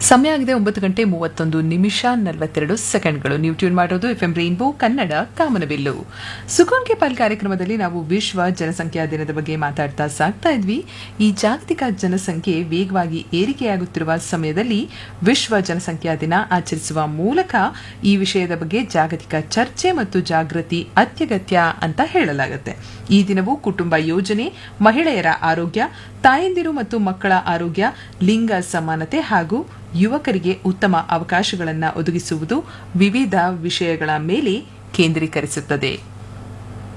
ಸಮಯ ಆಗಿದೆ ಒಂಬತ್ತು ಗಂಟೆ ಮೂವತ್ತೊಂದು ನಿಮಿಷ ನಲವತ್ತೆರಡು ಸೆಕೆಂಡ್ಗಳು ನೀವು ಟ್ಯೂನ್ ಮಾಡೋದು ಎಫ್ ಎಂ ರೈನ್ಬೋ ಕನ್ನಡ ಕಾಮನಬಿಲ್ಲು ಸುಕೋನ್ ಕೆ ಪಾಲ್ ಕಾರ್ಯಕ್ರಮದಲ್ಲಿ ನಾವು ವಿಶ್ವ ಜನಸಂಖ್ಯಾ ದಿನದ ಬಗ್ಗೆ ಮಾತಾಡ್ತಾ ಸಾಗ್ತಾ ಇದ್ವಿ ಈ ಜಾಗತಿಕ ಜನಸಂಖ್ಯೆ ವೇಗವಾಗಿ ಏರಿಕೆಯಾಗುತ್ತಿರುವ ಸಮಯದಲ್ಲಿ ವಿಶ್ವ ಜನಸಂಖ್ಯಾ ದಿನ ಆಚರಿಸುವ ಮೂಲಕ ಈ ವಿಷಯದ ಬಗ್ಗೆ ಜಾಗತಿಕ ಚರ್ಚೆ ಮತ್ತು ಜಾಗೃತಿ ಅತ್ಯಗತ್ಯ ಅಂತ ಹೇಳಲಾಗುತ್ತೆ ಈ ದಿನವು ಕುಟುಂಬ ಯೋಜನೆ ಮಹಿಳೆಯರ ಆರೋಗ್ಯ ತಾಯಂದಿರು ಮತ್ತು ಮಕ್ಕಳ ಆರೋಗ್ಯ ಲಿಂಗ ಸಮಾನತೆ ಹಾಗೂ ಯುವಕರಿಗೆ ಉತ್ತಮ ಅವಕಾಶಗಳನ್ನು ಒದಗಿಸುವುದು ವಿವಿಧ ವಿಷಯಗಳ ಮೇಲೆ ಕೇಂದ್ರೀಕರಿಸುತ್ತದೆ